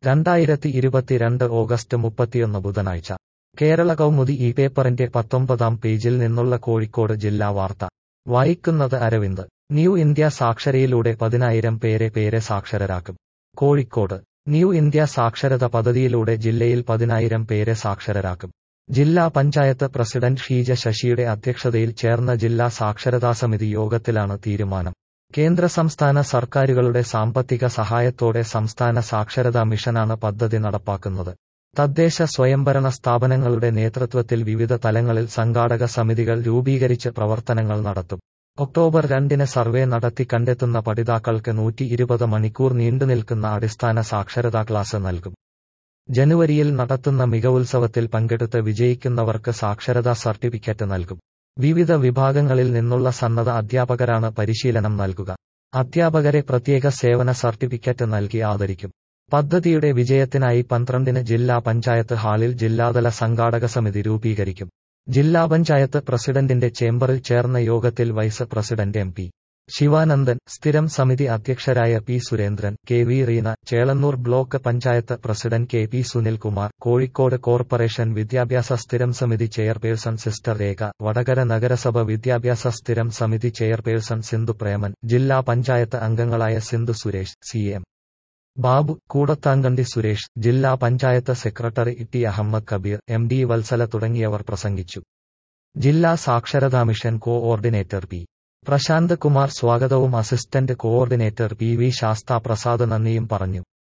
രണ്ടായിരത്തി ഇരുപത്തിരണ്ട് ഓഗസ്റ്റ് മുപ്പത്തിയൊന്ന് ബുധനാഴ്ച കേരള കൗമുദി ഈ പേപ്പറിന്റെ പത്തൊമ്പതാം പേജിൽ നിന്നുള്ള കോഴിക്കോട് ജില്ലാ വാർത്ത വായിക്കുന്നത് അരവിന്ദ് ന്യൂ ഇന്ത്യ സാക്ഷരയിലൂടെ പതിനായിരം പേരെ പേരെ സാക്ഷരരാക്കും കോഴിക്കോട് ന്യൂ ഇന്ത്യ സാക്ഷരത പദ്ധതിയിലൂടെ ജില്ലയിൽ പതിനായിരം പേരെ സാക്ഷരരാക്കും ജില്ലാ പഞ്ചായത്ത് പ്രസിഡന്റ് ഷീജ ശശിയുടെ അധ്യക്ഷതയിൽ ചേർന്ന ജില്ലാ സാക്ഷരതാ സമിതി യോഗത്തിലാണ് തീരുമാനം കേന്ദ്ര സംസ്ഥാന സർക്കാരുകളുടെ സാമ്പത്തിക സഹായത്തോടെ സംസ്ഥാന സാക്ഷരതാ മിഷനാണ് പദ്ധതി നടപ്പാക്കുന്നത് തദ്ദേശ സ്വയംഭരണ സ്ഥാപനങ്ങളുടെ നേതൃത്വത്തിൽ വിവിധ തലങ്ങളിൽ സംഘാടക സമിതികൾ രൂപീകരിച്ച് പ്രവർത്തനങ്ങൾ നടത്തും ഒക്ടോബർ രണ്ടിന് സർവേ നടത്തി കണ്ടെത്തുന്ന പഠിതാക്കൾക്ക് നൂറ്റി ഇരുപത് മണിക്കൂർ നീണ്ടുനിൽക്കുന്ന അടിസ്ഥാന സാക്ഷരതാ ക്ലാസ് നൽകും ജനുവരിയിൽ നടത്തുന്ന മികവുത്സവത്തിൽ പങ്കെടുത്ത് വിജയിക്കുന്നവർക്ക് സാക്ഷരതാ സർട്ടിഫിക്കറ്റ് നൽകും വിവിധ വിഭാഗങ്ങളിൽ നിന്നുള്ള സന്നദ്ധ അധ്യാപകരാണ് പരിശീലനം നൽകുക അധ്യാപകരെ പ്രത്യേക സേവന സർട്ടിഫിക്കറ്റ് നൽകി ആദരിക്കും പദ്ധതിയുടെ വിജയത്തിനായി പന്ത്രണ്ടിന് ജില്ലാ പഞ്ചായത്ത് ഹാളിൽ ജില്ലാതല സംഘാടക സമിതി രൂപീകരിക്കും ജില്ലാ പഞ്ചായത്ത് പ്രസിഡന്റിന്റെ ചേംബറിൽ ചേർന്ന യോഗത്തിൽ vice president M P Sivanandan സ്ഥിരം സമിതി അധ്യക്ഷരായ P Surendran K V Reena Chelannur block panchayat president K P Sunilkumar Kozhikode corporation വിദ്യാഭ്യാസ സ്ഥിരം സമിതി ചെയർപേഴ്സൺ സിസ്റ്റർ രേഖ വടകര നഗരസഭ വിദ്യാഭ്യാസ സ്ഥിരം സമിതി ചെയർപേഴ്സൺ സിന്ധു പ്രേമൻ ജില്ലാ പഞ്ചായത്ത് അംഗങ്ങളായ സിന്ധു സുരേഷ് സി എം ബാബു കൂടത്താങ്കണ്ടി സുരേഷ് ജില്ലാ panchayat secretary T Ahammed Kabeer M D Valsala തുടങ്ങിയവർ പ്രസംഗിച്ചു ജില്ലാ സാക്ഷരതാ mission coordinator P Prasanth Kumar സ്വാഗതവും assistant coordinator P V Sastha Prasad നന്ദിയും പറഞ്ഞു